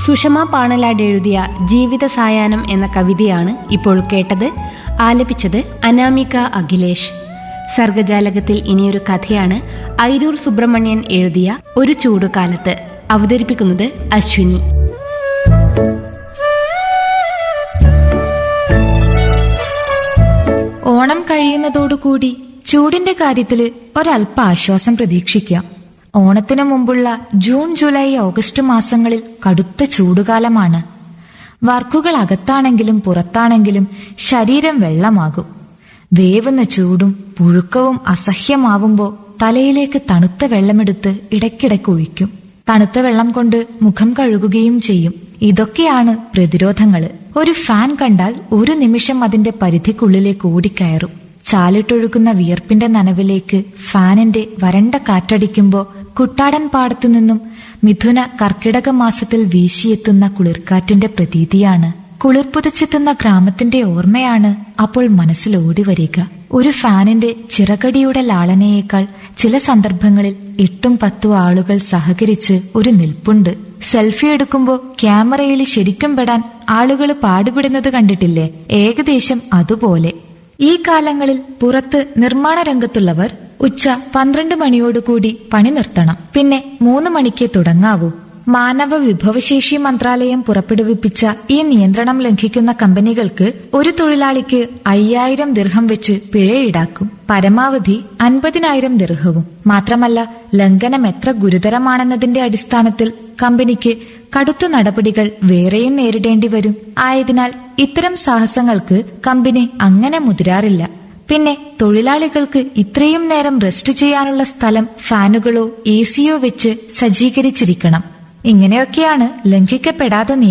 സുഷമ പാണലാട് എഴുതിയ ജീവിത സായാഹ്നം എന്ന കവിതയാണ് ഇപ്പോൾ കേട്ടത് ആലപിച്ചത് അനാമിക അഖിലേഷ് സർഗജാലകത്തിൽ ഇനിയൊരു കഥയാണ് ഐരൂർ സുബ്രഹ്മണ്യൻ എഴുതിയ ഒരു ചൂടുകാലത്ത് അവതരിപ്പിക്കുന്നത് അശ്വിനി ഓണം കഴിയുന്നതോടുകൂടി ചൂടിന്റെ കാര്യത്തില് ഒരല്പ ആശ്വാസം പ്രതീക്ഷിക്കാം ഓണത്തിനു മുമ്പുള്ള ജൂൺ ജൂലൈ ഓഗസ്റ്റ് മാസങ്ങളിൽ കടുത്ത ചൂടുകാലമാണ് വർക്കുകൾ അകത്താണെങ്കിലും പുറത്താണെങ്കിലും ശരീരം വെള്ളമാകും വേവുന്ന ചൂടും പുഴുക്കവും അസഹ്യമാവുമ്പോ തലയിലേക്ക് തണുത്ത വെള്ളമെടുത്ത് ഇടയ്ക്കിടയ്ക്ക് ഒഴിക്കും തണുത്ത വെള്ളം കൊണ്ട് മുഖം കഴുകുകയും ചെയ്യും ഇതൊക്കെയാണ് പ്രതിരോധങ്ങള് ഒരു ഫാൻ കണ്ടാൽ ഒരു നിമിഷം അതിന്റെ പരിധിക്കുള്ളിലേക്ക് ഓടിക്കയറും ചാലിട്ടൊഴുകുന്ന വിയർപ്പിന്റെ നനവിലേക്ക് ഫാനിന്റെ വരണ്ട കാറ്റടിക്കുമ്പോ കുട്ടാടൻ പാടത്തു നിന്നും മിഥുന കർക്കിടക മാസത്തിൽ വീശിയെത്തുന്ന കുളിർക്കാറ്റിന്റെ പ്രതീതിയാണ് കുളിർപ്പുതച്ചെത്തുന്ന ഗ്രാമത്തിന്റെ ഓർമ്മയാണ് അപ്പോൾ മനസ്സിൽ ഓടി വരിക ഒരു ഫാനിന്റെ ചിറകടിയുടെ ലാളനയേക്കാൾ ചില സന്ദർഭങ്ങളിൽ എട്ടും പത്തും ആളുകൾ സഹകരിച്ച് ഒരു നിൽപ്പുണ്ട് സെൽഫി എടുക്കുമ്പോ ക്യാമറയിൽ ശരിക്കും പെടാൻ ആളുകൾ പാടുപെടുന്നത് കണ്ടിട്ടില്ലേ ഏകദേശം അതുപോലെ ഈ കാലങ്ങളിൽ പുറത്ത് നിർമ്മാണ രംഗത്തുള്ളവർ ഉച്ച പന്ത്രണ്ട് മണിയോടുകൂടി പണി നിർത്തണം പിന്നെ മൂന്ന് മണിക്ക് തുടങ്ങാവൂ മാനവ വിഭവശേഷി മന്ത്രാലയം പുറപ്പെടുവിപ്പിച്ച ഈ നിയന്ത്രണം ലംഘിക്കുന്ന കമ്പനികൾക്ക് ഒരു തൊഴിലാളിക്ക് അയ്യായിരം ദിർഹം വെച്ച് പിഴ ഈടാക്കും പരമാവധി അൻപതിനായിരം ദിർഹവും മാത്രമല്ല ലംഘനം എത്ര ഗുരുതരമാണെന്നതിന്റെ അടിസ്ഥാനത്തിൽ കമ്പനിക്ക് കടുത്ത നടപടികൾ വേറെയും നേരിടേണ്ടി വരും ആയതിനാൽ ഇത്തരം സാഹസങ്ങൾക്ക് കമ്പനി അങ്ങനെ മുതിരാറില്ല പിന്നെ തൊഴിലാളികൾക്ക് ഇത്രയും നേരം റെസ്റ്റ് ചെയ്യാനുള്ള സ്ഥലം ഫാനുകളോ എ സിയോ വെച്ച് സജ്ജീകരിച്ചിരിക്കണം ഇങ്ങനെയൊക്കെയാണ് ലംഘിക്കപ്പെടാതെ നിയമം